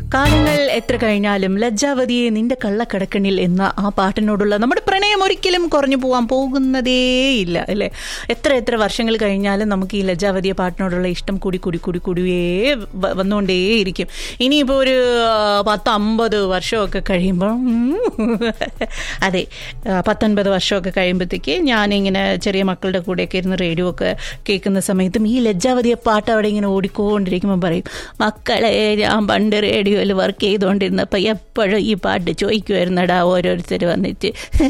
കാലങ്ങൾ എത്ര കഴിഞ്ഞാലും ലജ്ജാവതിയെ നിന്റെ കള്ളക്കടക്കണിൽ എന്ന ആ പാട്ടിനോടുള്ള നമ്മുടെ പ്രണയം ഒരിക്കലും കുറഞ്ഞു പോകാൻ പോകുന്നതേയില്ല അല്ലേ എത്ര എത്ര വർഷങ്ങൾ കഴിഞ്ഞാലും നമുക്ക് ഈ ലജ്ജാവതിയെ പാട്ടിനോടുള്ള ഇഷ്ടം കൂടി കൂടി കൂടി കൂടിയേ വ- വന്നുകൊണ്ടേയിരിക്കും ഇനിയിപ്പോൾ ഒരു ആ, പത്ത് അമ്പത് വർഷമൊക്കെ കഴിയുമ്പോൾ ഉം, അതെ ആ, പത്തൊൻപത് വർഷമൊക്കെ കഴിയുമ്പോഴത്തേക്ക് ഞാനിങ്ങനെ ചെറിയ മക്കളുടെ കൂടെയൊക്കെ ഇരുന്ന് റേഡിയോ ഒക്കെ കേൾക്കുന്ന സമയത്തും ഈ ലജ്ജാവതിയെ പാട്ട് അവിടെ ഇങ്ങനെ ഓടിക്കൊണ്ടിരിക്കുമ്പോൾ പറയും മക്കളെ ഞാൻ പണ്ട് റേഡിയോയിൽ വർക്ക് ചെയ്തുകൊണ്ടിരുന്നപ്പോൾ എപ്പോഴും ഈ പാട്ട് ചോദിക്കുമായിരുന്നടാ ഓരോരുത്തർ വന്നിട്ട്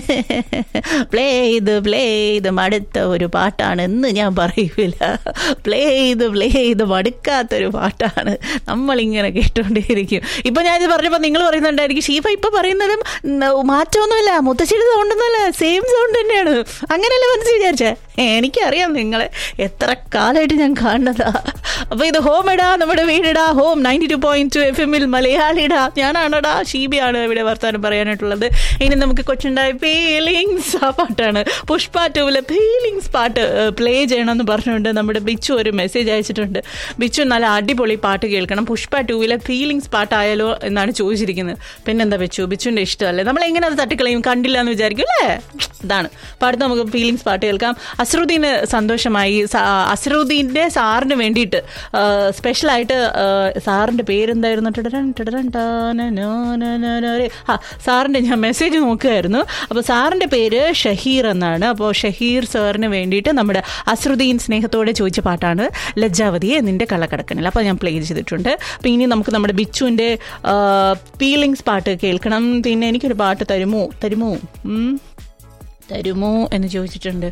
പ്ലേ ചെയ്ത് പ്ലേ ചെയ്ത് മടുത്ത ഒരു പാട്ടാണ് എന്ന് ഞാൻ പറയൂല പ്ലേ ചെയ്ത് പ്ലേ ചെയ്ത് മടുക്കാത്തൊരു പാട്ടാണ് നമ്മളിങ്ങനെ കേട്ടുകൊണ്ടേയിരിക്കും ഇപ്പം ഞാനിത് പറഞ്ഞപ്പോൾ നിങ്ങൾ പറയുന്നുണ്ടായിരിക്കും ഷീഫ ഇപ്പം പറയുന്നതും ന- മാറ്റമൊന്നുമില്ല മുത്തശ്ശിയുടെ സൗണ്ടൊന്നുമല്ല സെയിം സൗണ്ട് തന്നെയാണ് അങ്ങനെയല്ലേ മനസ്സിൽ വിചാരിച്ചേ എനിക്കറിയാം നിങ്ങളെ എത്ര കാലമായിട്ട് ഞാൻ കാണുന്നതാ അപ്പോൾ ഇത് ഹോം ഇടാ നമ്മുടെ വീടിടാ home ninety two point two F എമ്മിൽ മലയാളിടാ ഞാനാണടാ ഷീബിയാണ് ഇവിടെ വർത്താനം പറയാനായിട്ടുള്ളത് ഇനി നമുക്ക് കൊച്ചുണ്ടായ ഫീലിങ്സ് ആ പാട്ടാണ് പുഷ്പ ടൂവിലെ ഫീലിങ്സ് പാട്ട് പ്ലേ ചെയ്യണമെന്ന് പറഞ്ഞുകൊണ്ട് നമ്മുടെ ബിച്ചു ഒരു മെസ്സേജ് അയച്ചിട്ടുണ്ട് ബിച്ചു നല്ല അടിപൊളി പാട്ട് കേൾക്കണം പുഷ്പ ടൂവിലെ ഫീലിങ്സ് പാട്ടായാലോ എന്നാണ് ചോദിച്ചിരിക്കുന്നത് പിന്നെന്താ ബിച്ചു ബിച്ചുവിൻ്റെ ഇഷ്ടമല്ലേ നമ്മൾ എങ്ങനെ അത് തട്ടിക്കളയും കണ്ടില്ല എന്ന് വിചാരിക്കും അല്ലേ ഇതാണ് പാടുന്ന നമുക്ക് ഫീലിങ്സ് പാട്ട് കേൾക്കാം അസറുദ്ദീന് സന്തോഷമായി സ- അസറുദ്ദീൻ്റെ സാറിന് വേണ്ടിയിട്ട് ആ, സ്പെഷ്യലായിട്ട് ആ, സാറിൻ്റെ പേരെന്തായിരുന്നു ടിടരൻ ടിടരൻ ടാനനാനനാനരെ. ആ സാറിൻ്റെ ഞാൻ മെസ്സേജ് നോക്കുമായിരുന്നു അപ്പോൾ സാറിൻ്റെ പേര് ഷഹീർ എന്നാണ് അപ്പോൾ ഷഹീർ സാറിന് വേണ്ടിയിട്ട് നമ്മുടെ അസറുദ്ദീൻ സ്നേഹത്തോടെ ചോദിച്ച പാട്ടാണ് ലജ്ജാവതിയെ നിന്റെ കള്ളക്കടക്കണിൽ അപ്പോൾ ഞാൻ പ്ലേ ചെയ്തിട്ടുണ്ട് അപ്പോൾ ഇനി നമുക്ക് നമ്മുടെ ബിച്ചുവിൻ്റെ ഫീലിങ്സ് പാട്ട് കേൾക്കണം പിന്നെ എനിക്കൊരു പാട്ട് തരുമോ തരുമോ ഉം? തരുമോ എന്ന് ചോദിച്ചിട്ടുണ്ട്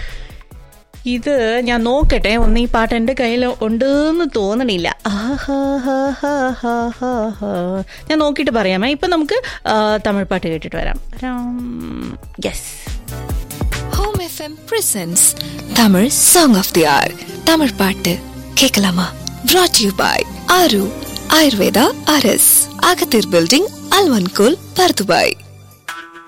ഇത് ഞാൻ നോക്കട്ടെ ഒന്ന് ഈ പാട്ട് എൻ്റെ കയ്യിൽ ഉണ്ടെന്ന് തോന്നണില്ല ആഹാഹാഹാഹാഹാ. ഞാൻ നോക്കിയിട്ട് പറയാമേ ഇപ്പം നമുക്ക് ആ, തമിഴ് പാട്ട് കേട്ടിട്ട് വരാം yes home FM presents Tamil song of the hour Tamil பாட்டு கேட்கலாமா brought you by Aaru Ayurveda RS அகத்தீர் பில்டிங் அல்வன்கோல் பர்துபாய்